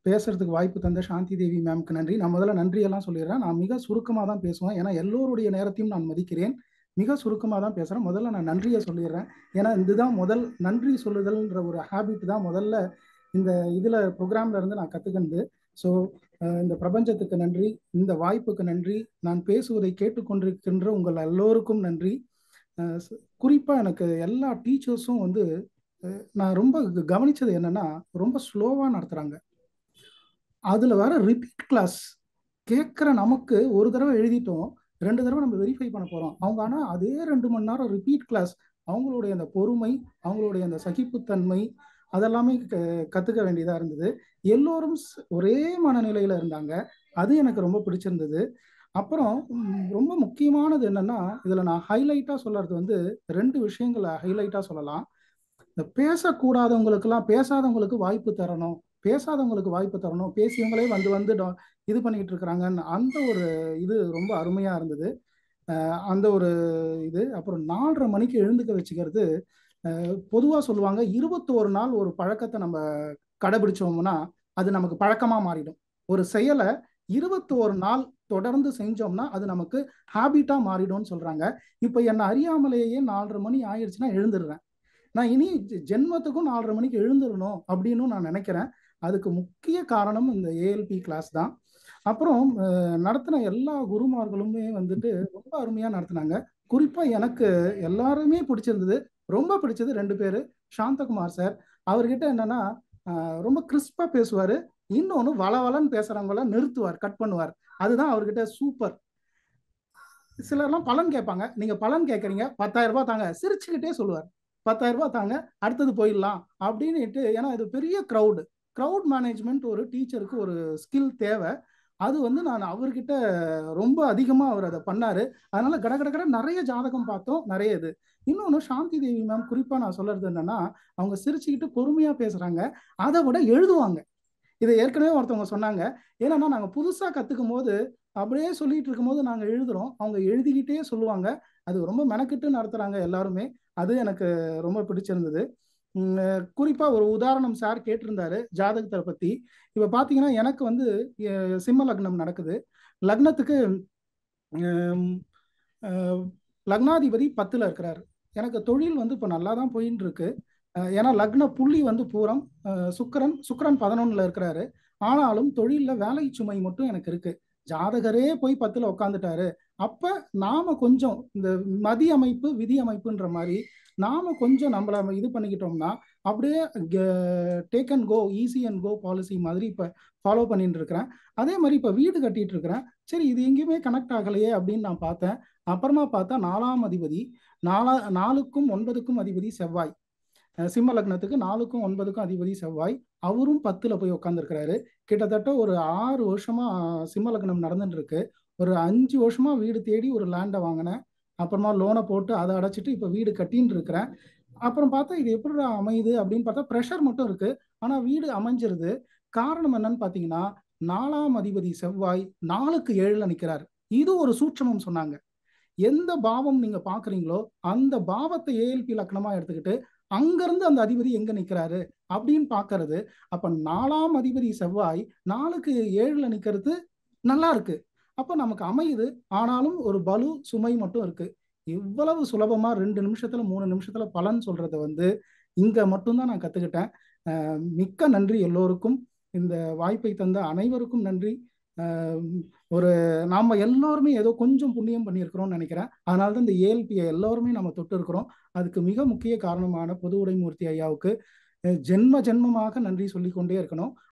பேசுறதுக்கு வாய்ப்பு தந்த சாந்தி தேவி மேம்க்கு நன்றி நான் முதல்ல நன்றியெல்லாம் சொல்லிடுறேன் நான் மிக சுருக்கமாக தான் பேசுவேன் ஏன்னா எல்லோருடைய நேரத்தையும் நான் மதிக்கிறேன் மிக சுருக்கமாக தான் பேசுகிறேன் முதல்ல நான் நன்றியை சொல்லிடுறேன் ஏன்னா இதுதான் முதல் நன்றி சொல்லுதல்ன்ற ஒரு ஹேபிட் தான் முதல்ல இந்த இதில் ப்ரோக்ராம்ல இருந்து நான் கற்றுக்கினது ஸோ இந்த பிரபஞ்சத்துக்கு நன்றி இந்த வாய்ப்புக்கு நன்றி நான் பேசுவதை கேட்டுக்கொண்டிருக்கின்ற உங்கள் எல்லோருக்கும் நன்றி குறிப்பாக எனக்கு எல்லா டீச்சர்ஸும் வந்து நான் ரொம்ப கவனிச்சது என்னன்னா ரொம்ப ஸ்லோவாக நடத்துகிறாங்க அதில் வர ரிப்பீட் கிளாஸ் கேட்குற நமக்கு ஒரு தடவை எழுதிட்டோம் ரெண்டு தடவை நம்ம வெரிஃபை பண்ண போகிறோம் அவங்க ஆனால் அதே ரெண்டு மணி நேரம் ரிப்பீட் கிளாஸ் அவங்களுடைய அந்த பொறுமை அவங்களுடைய அந்த சகிப்புத்தன்மை அதெல்லாமே கற்றுக்க வேண்டியதாக இருந்தது எல்லோரும் ஒரே மனநிலையில் இருந்தாங்க அது எனக்கு ரொம்ப பிடிச்சிருந்தது அப்புறம் ரொம்ப முக்கியமானது என்னன்னா இதில் நான் ஹைலைட்டாக சொல்கிறது வந்து ரெண்டு விஷயங்களை ஹைலைட்டாக சொல்லலாம் இந்த பேசக்கூடாதவங்களுக்கெல்லாம் பேசாதவங்களுக்கு வாய்ப்பு தரணும் பேசாதவங்களுக்கு வாய்ப்பு தரணும் பேசியவங்களே வந்து வந்து இது பண்ணிக்கிட்டு இருக்கிறாங்கன்னு அந்த ஒரு இது ரொம்ப அருமையாக இருந்தது அந்த ஒரு இது அப்புறம் நாலரை மணிக்கு எழுந்துக்க வச்சுக்கிறது பொதுவாக சொல்லுவாங்க இருபத்தோரு நாள் ஒரு பழக்கத்தை நம்ம கடைபிடிச்சோம்னா அது நமக்கு பழக்கமாக மாறிடும் ஒரு செயலை இருபத்தோரு நாள் தொடர்ந்து செஞ்சோம்னா அது நமக்கு ஹேபிட்டாக மாறிடும்னு சொல்கிறாங்க இப்போ என்னை அறியாமலேயே நாலரை மணி ஆயிடுச்சுன்னா எழுந்துடுறேன் நான் இனி ஜென்மத்துக்கும் நாலரை மணிக்கு எழுந்துடணும் அப்படின்னு நான் நினைக்கிறேன் அதுக்கு முக்கிய காரணம் இந்த ஏஎல்பி கிளாஸ் தான் அப்புறம் நடத்தின எல்லா குருமார்களுமே வந்துட்டு ரொம்ப அருமையாக நடத்தினாங்க குறிப்பாக எனக்கு எல்லாருமே பிடிச்சிருந்தது ரொம்ப பிடிச்சது ரெண்டு பேர் சாந்தகுமார் சார் அவர்கிட்ட என்னன்னா ரொம்ப கிறிஸ்பாக பேசுவார் இன்னொன்று வள வளன்னு பேசுகிறவங்கள நிறுத்துவார் கட் பண்ணுவார் அதுதான் அவர்கிட்ட சூப்பர் சிலர்லாம் பலன் கேட்பாங்க நீங்கள் பலன் கேட்குறீங்க பத்தாயிரம் ரூபாய் தாங்க சிரிச்சுக்கிட்டே சொல்லுவார் பத்தாயிரம் ரூபாய் தாங்க அடுத்தது போயிடலாம் அப்படின்னுட்டு ஏன்னா இது பெரிய க்ரௌடு க்ரௌட் மேனேஜ்மெண்ட் ஒரு டீச்சருக்கு ஒரு ஸ்கில் தேவை அது வந்து நான் அவர்கிட்ட ரொம்ப அதிகமாக அவர் அதை பண்ணார் அதனால கட கட கட நிறைய ஜாதகம் பார்த்தோம் நிறைய இது இன்னொன்று சாந்தி தேவி மேம் குறிப்பாக நான் சொல்றது என்னன்னா அவங்க சிரிச்சுக்கிட்டு பொறுமையாக பேசுகிறாங்க அதை விட எழுதுவாங்க இதை ஏற்கனவே ஒருத்தவங்க சொன்னாங்க ஏன்னா நாங்கள் புதுசாக கற்றுக்கும் போது அப்படியே சொல்லிட்டு இருக்கும்போது நாங்கள் எழுதுகிறோம் அவங்க எழுதிக்கிட்டே சொல்லுவாங்க அது ரொம்ப மெனக்கிட்டு நடத்துகிறாங்க எல்லாருமே அது எனக்கு ரொம்ப பிடிச்சிருந்தது குறிப்பாக ஒரு உதாரணம் சார் கேட்டிருந்தாரு ஜாதகத்தை பற்றி இப்போ பார்த்தீங்கன்னா எனக்கு வந்து சிம்ம லக்னம் நடக்குது லக்னத்துக்கு லக்னாதிபதி பத்தில் இருக்கிறார் எனக்கு தொழில் வந்து இப்போ நல்லா தான் போயின்னு இருக்கு ஏன்னா லக்ன புள்ளி வந்து பூரம் சுக்கரன் சுக்கரன் பதினொன்னுல இருக்கிறாரு ஆனாலும் தொழிலில் வேலை சுமை மட்டும் எனக்கு இருக்கு ஜாதகரே போய் பத்தில் உட்காந்துட்டாரு அப்ப நாம கொஞ்சம் இந்த மதி அமைப்பு விதி அமைப்புன்ற மாதிரி நாம கொஞ்சம் நம்மள இது பண்ணிக்கிட்டோம்னா அப்படியே take and go easy and go policy மாதிரி இப்போ ஃபாலோ பண்ணிட்டு இருக்கிறேன் அதே மாதிரி இப்போ வீடு கட்டிட்டு இருக்கிறேன் சரி இது எங்கேயுமே கனெக்ட் ஆகலையே அப்படின்னு நான் பார்த்தேன் அப்புறமா பார்த்தா நாலாம் அதிபதி நாலா நாலுக்கும் ஒன்பதுக்கும் அதிபதி செவ்வாய் சிம்ம லக்னத்துக்கு நாலுக்கும் ஒன்பதுக்கும் அதிபதி செவ்வாய் அவரும் பத்துல போய் உட்காந்துருக்கிறாரு கிட்டத்தட்ட ஒரு ஆறு வருஷமா சிம்ம லக்னம் நடந்துட்டு இருக்கு ஒரு அஞ்சு வருஷமா வீடு தேடி ஒரு லேண்டை வாங்கினேன் அப்புறமா லோனை போட்டு அதை அடைச்சிட்டு இப்போ வீடு கட்டின்னு இருக்கிறேன் அப்புறம் பார்த்தா இது எப்படி அமையுது அப்படின்னு பார்த்தா ப்ரெஷர் மட்டும் இருக்கு ஆனா வீடு அமைஞ்சிருது காரணம் என்னன்னு பார்த்தீங்கன்னா நாலாம் அதிபதி செவ்வாய் நாலுக்கு ஏழுல நிற்கிறார் இது ஒரு சூட்சமம் சொன்னாங்க எந்த பாவம் நீங்க பாக்குறீங்களோ அந்த பாவத்தை ஏஎல்பி லக்னமா எடுத்துக்கிட்டு அங்கிருந்து அந்த அதிபதி எங்க நிக்கிறாரு அப்படின்னு பாக்குறது அப்ப நாலாம் அதிபதி செவ்வாய் நாலுக்கு ஏழுல நிக்கிறது நல்லா இருக்கு அப்ப நமக்கு அமையுது ஆனாலும் ஒரு பலு சுமை மட்டும் இருக்கு இவ்வளவு சுலபமா ரெண்டு நிமிஷத்துல மூணு நிமிஷத்துல பலன் சொல்றத வந்து இங்க மட்டும்தான் நான் கத்துக்கிட்டேன் மிக்க நன்றி எல்லோருக்கும் இந்த வாய்ப்பை தந்த அனைவருக்கும் நன்றி ஒரு நாம எல்லாருமே ஏதோ கொஞ்சம் புண்ணியம் பண்ணியிருக்கிறோம்னு நினைக்கிறேன் அதனால தான் இந்த ஏஎல்பியை எல்லாருமே நம்ம தொட்டு இருக்கிறோம் அதுக்கு மிக முக்கிய காரணமான பொது உடைமூர்த்தி ஐயாவுக்கு ஜென்ம ஜென்மமாக நன்றி சொல்லிக்கொண்டே இருக்கணும்